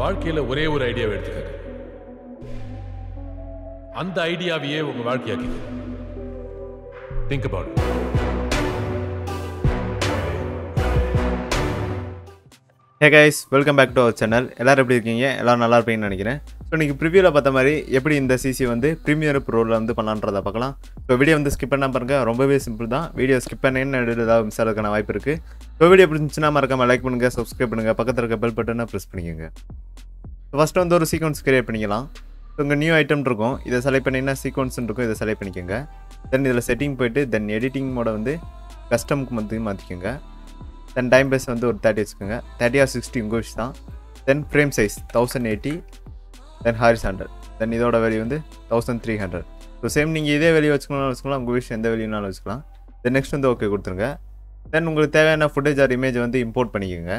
வாழ்க்கையில ஒரே ஒரு ஐடியாவை எடுத்துக்கங்க அந்த ஐடியாவையே உங்க வாழ்க்கையாக்கிங்க think about hey guys welcome back to our channel எல்லாரும் எப்படி இருக்கீங்க எல்லாரும் நல்லா இருப்பீங்கன்னு நினைக்கிறேன் ஸோ இன்றைக்கி ப்ரிவியூவில் பார்த்த மாதிரி எப்படி இந்த சிசி வந்து ப்ரீமியர் ப்ரோவில் வந்து பண்ணலான்றதை பார்க்கலாம் ஸோ வீடியோ வந்து ஸ்கிப் பண்ண பாருங்க ரொம்பவே சிம்பிள் தான் வீடியோ ஸ்கிப் பண்ணேன்னு நடுவில் ஏதாவது மிஸ் ஆகிறதுக்கான வாய்ப்பு இருக்குது ஸோ வீடியோ பிடிச்சிச்சுன்னா மறக்காம லைக் பண்ணுங்கள் சப்ஸ்கிரைப் பண்ணுங்கள் பக்கத்தில் இருக்க பெல் பட்டனை ப்ரெஸ் பண்ணிக்கோங்க ஃபஸ்ட்டு வந்து ஒரு சீக்வன்ஸ் கிரியேட் பண்ணிக்கலாம் ஸோ உங்கள் நியூ ஐட்டம் இருக்கும் இதை செலக்ட் பண்ணிங்கன்னா சீக்வன்ஸ் இருக்கும் இதை செலக்ட் பண்ணிக்கோங்க தென் இதில் செட்டிங் போயிட்டு தென் எடிட்டிங் மோட வந்து கஸ்டமுக்கு வந்து மாற்றிக்கோங்க தென் டைம் பேஸ் வந்து ஒரு தேர்ட்டி வச்சுக்கோங்க தேர்ட்டி ஆர் சிக்ஸ்டி உங்கள் விஷ் தான் then frame size thousand eighty then Harris hundred then இதோட வேல்யூ வந்து thousand three hundred so same நீங்கள் இதே வேல்யூ வச்சுக்கணும் வச்சுக்கலாம் உங்கள் விஷ் எந்த வேல்யூனாலும் வச்சுக்கலாம் தென் நெக்ஸ்ட் வந்து ஓகே கொடுத்துருங்க தென் உங்களுக்கு தேவையான ஃபுட்டேஜ் ஆர் இமேஜ் வந்து இம்போர்ட் பண்ணிக்கோங்க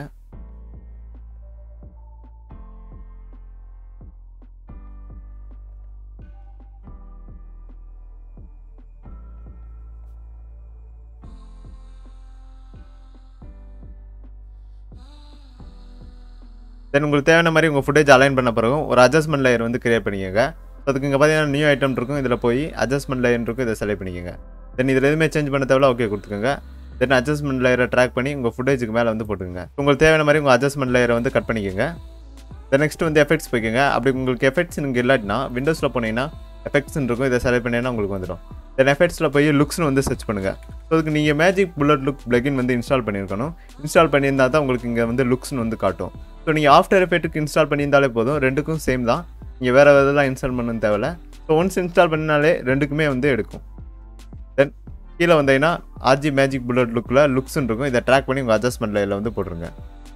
தென் உங்களுக்கு தேவையான மாதிரி உங்கள் ஃபுட்டேஜ் அலைன் பண்ண பிறகு ஒரு அட்ஜஸ்ட்மெண்ட் லேயர் வந்து கிரியேட் பண்ணிக்கோங்க ஸோ அதுக்கு இங்கே பார்த்தீங்கன்னா நியூ ஐட்டம் இருக்கும் இதில் போய் அட்ஜஸ்ட்மெண்ட் லேயர் இருக்கும் இதை செலக்ட் பண்ணிக்கோங்க தென் இதில் எதுவுமே சேஞ்ச் பண்ண தேவையில்ல ஓகே கொடுத்துக்கோங்க தென் அட்ஜஸ்ட்மெண்ட் லேயரை ட்ராக் பண்ணி உங்கள் ஃபுட்டேஜுக்கு மேலே வந்து போட்டுக்கோங்க உங்களுக்கு தேவையான மாதிரி உங்கள் அட்ஜஸ்ட்மெண்ட் லேயரை வந்து கட் பண்ணிக்கோங்க தென் நெக்ஸ்ட் வந்து எஃபெக்ட்ஸ் போய்க்கோங்க அப்படி உங்களுக்கு எஃபெக்ட்ஸ் நீங்கள் இல்லாட்டினா விண்டோஸில் போனீங்கன்னா எஃபெக்ட்ஸ் இருக்கும் இதை செலக்ட் பண்ணிங்கன்னா உங்களுக்கு வந்துடும் தென் எஃபெக்ட்ஸில் போய் லுக்ஸ்னு வந்து சர்ச் பண்ணுங்கள் ஸோ அதுக்கு நீங்கள் மேஜிக் புல்லட் லுக் பிளகின் வந்து இன்ஸ்டால் பண்ணியிருக்கணும் இன்ஸ்டால் பண்ணியிருந்தா தான் உங்களுக்கு இங்கே வந்து லுக்ஸ்னு வந்து காட்டும் ஸோ நீங்கள் ஆஃப்டர் எஃபெக்ட்டுக்கு இன்ஸ்டால் பண்ணியிருந்தாலே போதும் ரெண்டுக்கும் சேம் தான் நீங்கள் வேறு இதெல்லாம் இன்ஸ்டால் பண்ணணும் தேவையில்ல ஸோ ஒன்ஸ் இன்ஸ்டால் பண்ணினாலே ரெண்டுக்குமே வந்து எடுக்கும் தென் கீழே வந்தீங்கன்னா ஆர்ஜி மேஜிக் புல்லட் லுக்கில் லுக்ஸ்னு இருக்கும் இதை ட்ராக் பண்ணி உங்கள் அட்ஜஸ்ட்மெண்ட் லேயரில் வந்து போட்டுருங்க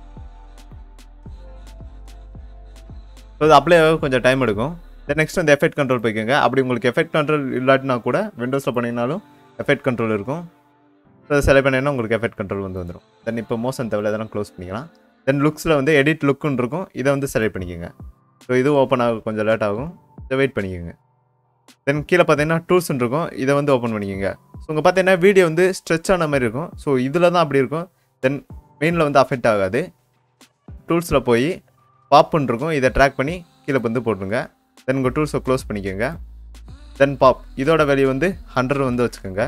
ஸோ இது அப்ளை ஆக கொஞ்சம் டைம் எடுக்கும் தென் நெக்ஸ்ட் வந்து எஃபெக்ட் கண்ட்ரோல் போய்க்கோங்க அப்படி உங்களுக்கு எஃபெக்ட் கண்ட்ரோல் இல்லாட்டினா கூட விண்டோஸில் பண்ணிங்கனாலும் எஃபெக்ட் கண்ட்ரோல் இருக்கும் ஸோ அதை செலக்ட் பண்ணிங்கன்னா உங்களுக்கு எஃபெக்ட் கண்ட்ரோல் வந்து வந்துடும் தென் இப்போ மோஷன் தேவையில்ல இதெல்லாம் க்ளோஸ் பண்ணிக்கலாம் தென் லுக்ஸில் வந்து எடிட் லுக்குன்னு இருக்கும் இதை வந்து செலக்ட் பண்ணிக்கோங்க ஸோ இது ஓப்பன் ஆக கொஞ்சம் லேட் ஆகும் இதை வெயிட் பண்ணிக்கோங்க தென் கீழே பார்த்தீங்கன்னா டூல்ஸ்ன்னு இருக்கும் இதை வந்து ஓப்பன் பண்ணிக்கோங்க ஸோ உங்கள் பார்த்தீங்கன்னா வீடியோ வந்து ஸ்ட்ரெச் ஆன மாதிரி இருக்கும் ஸோ இதில் தான் அப்படி இருக்கும் தென் மெயினில் வந்து அஃபெக்ட் ஆகாது டூல்ஸில் போய் பாப்புன்னு இருக்கும் இதை ட்ராக் பண்ணி கீழே வந்து போட்டுருங்க தென் உங்கள் டூல்ஸை க்ளோஸ் பண்ணிக்கோங்க தென் பாப் இதோட வேல்யூ வந்து ஹண்ட்ரட் வந்து வச்சுக்கோங்க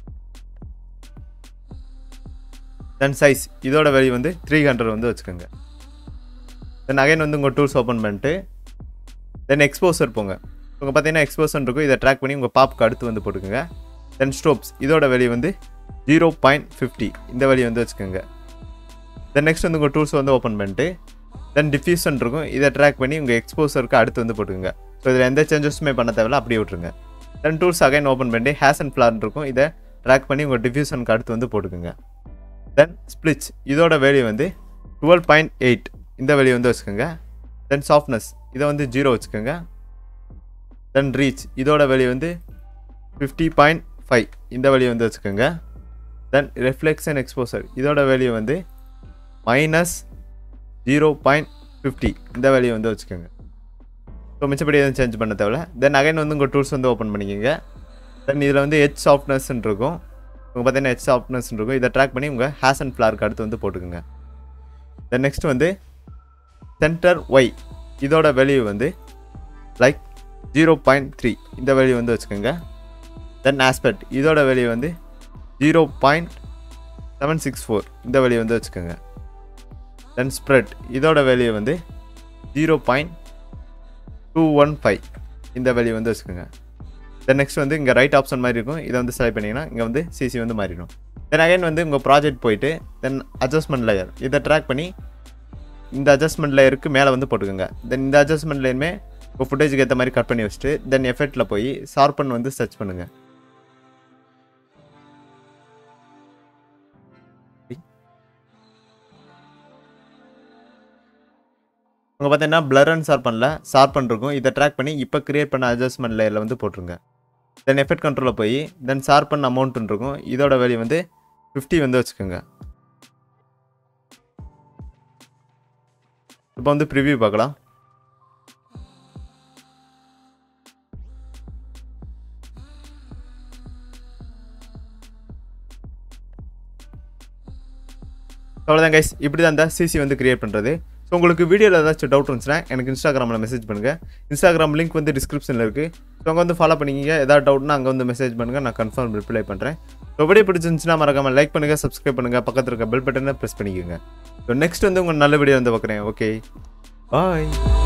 தென் சைஸ் இதோட வேல்யூ வந்து த்ரீ ஹண்ட்ரட் வந்து வச்சுக்கோங்க தென் அகைன் வந்து உங்கள் டூல்ஸ் ஓப்பன் பண்ணிட்டு தென் எக்ஸ்போசர் போங்க உங்கள் பார்த்தீங்கன்னா எக்ஸ்போசர் இருக்கும் இதை ட்ராக் பண்ணி உங்கள் பாப்புக்கு அடுத்து வந்து போட்டுக்கோங்க தென் ஸ்டோப்ஸ் இதோட வேல்யூ வந்து ஜீரோ பாயிண்ட் ஃபிஃப்டி இந்த வேல்யூ வந்து வச்சுக்கோங்க தென் நெக்ஸ்ட் வந்து உங்கள் டூல்ஸ் வந்து ஓப்பன் பண்ணிட்டு தென் டிஃப்யூசன் இருக்கும் இதை ட்ராக் பண்ணி உங்கள் எக்ஸ்போசருக்கு அடுத்து வந்து போட்டுக்கோங்க ஸோ இதில் எந்த சேஞ்சஸுமே பண்ண தேவையில்ல அப்படியே விட்ருங்க தென் டூல்ஸ் அகைன் ஓப்பன் பண்ணிட்டு ஹேஸ் அண்ட் ஃப்ளார் இருக்கும் இதை ட்ராக் பண்ணி உங்கள் டிஃப்யூசனுக்கு அடுத்து வந்து போட்டுக்கோங்க தென் ஸ்ப்ளிட்ச் இதோட வேல்யூ வந்து டுவெல் பாயிண்ட் எயிட் இந்த வேல்யூ வந்து வச்சுக்கோங்க தென் சாஃப்ட்னஸ் இதை வந்து ஜீரோ வச்சுக்கோங்க தென் ரீச் இதோட வேல்யூ வந்து ஃபிஃப்டி பாயிண்ட் ஃபைவ் இந்த வேல்யூ வந்து வச்சுக்கோங்க தென் ரெஃப்ளெக்ஷன் எக்ஸ்போசர் இதோட வேல்யூ வந்து மைனஸ் ஜீரோ பாயிண்ட் ஃபிஃப்டி இந்த வேல்யூ வந்து வச்சுக்கோங்க ஸோ மிச்சப்படி எதுவும் சேஞ்ச் பண்ண தேவையில்ல தென் அகைன் வந்து உங்கள் டூல்ஸ் வந்து ஓப்பன் பண்ணிக்கோங்க தென் இதில் வந்து ஹெச் சாஃப்ட்னஸ்ன்னு இருக்கும் உங்கள் பார்த்தீங்கன்னா ஹெச் சாஃப்ட்னஸ் இருக்கும் இதை ட்ராக் பண்ணி உங்கள் ஹேஸ் அண்ட் ஃப்ளாருக்கு அடுத்து வந்து போட்டுக்கோங்க தென் நெக்ஸ்ட் வந்து சென்டர் ஒய் இதோட வேல்யூ வந்து லைக் ஜீரோ பாயிண்ட் த்ரீ இந்த வேல்யூ வந்து வச்சுக்கோங்க தென் ஆஸ்பெக்ட் இதோட வேல்யூ வந்து zero point seven six four இந்த வேல்யூ வந்து வச்சுக்கோங்க தென் ஸ்ப்ரெட் இதோட வேல்யூ வந்து zero point two one five இந்த வேல்யூ வந்து வச்சுக்கோங்க தென் நெக்ஸ்ட் வந்து இங்கே ரைட் ஆப்ஷன் மாதிரி இருக்கும் இதை வந்து செலக்ட் பண்ணிங்கன்னா இங்கே வந்து சிசி வந்து மாறிடும் தென் அகைன் வந்து உங்கள் ப்ராஜெக்ட் போயிட்டு தென் அட்ஜஸ்ட்மெண்ட் லேயர் இதை ட்ராக் பண்ணி இந்த அட்ஜஸ்ட்மெண்ட் லேயருக்கு மேலே வந்து போட்டுக்கோங்க தென் இந்த அட்ஜஸ்ட்மெண்ட் லேயருமே உங்கள் ஃபுட்டேஜுக்கு ஏற்ற மாதிரி கட் பண்ணி வச்சுட்டு தென் எஃபெக்ட்டில் போய் ஷார்பன் வந்து சர்ச் பண்ணுங்கள் உங்கள் பார்த்தீங்கன்னா பிளர் அண்ட் ஷார்பனில் ஷார்பன் இருக்கும் இதை ட்ராக் பண்ணி இப்போ கிரியேட் பண்ண அட்ஜஸ்ட்மெண்ட் லேயரில் வந்து போட்டுருங்க தென் எஃபெக்ட் கண்ட்ரோலில் போய் தென் ஷார்பன் அமௌண்ட்டுன்னு இருக்கும் இதோட வேல்யூ வந்து ஃபிஃப்டி வந்து வச்சுக்கோங்க இப்போ வந்து ப்ரிவ்யூ பார்க்கலாம் அவ்வளோதான் கைஸ் இப்படி தான் இந்த சிசி வந்து கிரியேட் பண்ணுறது ஸோ உங்களுக்கு வீடியோவில் ஏதாச்சும் டவுட் இருந்துச்சுன்னா எனக்கு இன்ஸ்டாகிராமில் மெசேஜ் பண்ணுங்கள் இன்ஸ்டாகிராம் லிங்க் வந்து டிஸ்கிரிப்ஷனில் இருக்குது ஸோ அங்கே வந்து ஃபாலோ பண்ணிக்கிங்க ஏதாவது டவுட்னா அங்கே வந்து மெசேஜ் பண்ணுங்கள் நான் கன்ஃபார்ம் ரிப்ளை பண்ணுறேன் ஸோ வீடியோ பிடிச்சிருந்துச்சுன்னா மறக்காமல் லைக் பண்ணுங்கள் சப்ஸ்கிரைப் பண்ணுங்கள் பக்கத்தில் இருக்க பெல் பட்டனை ப்ரெஸ் பண்ணிக்கோங்க ஸோ நெக்ஸ்ட் வந்து உங்கள் நல்ல வீடியோ வந்து பார்க்குறேன் ஓகே பாய்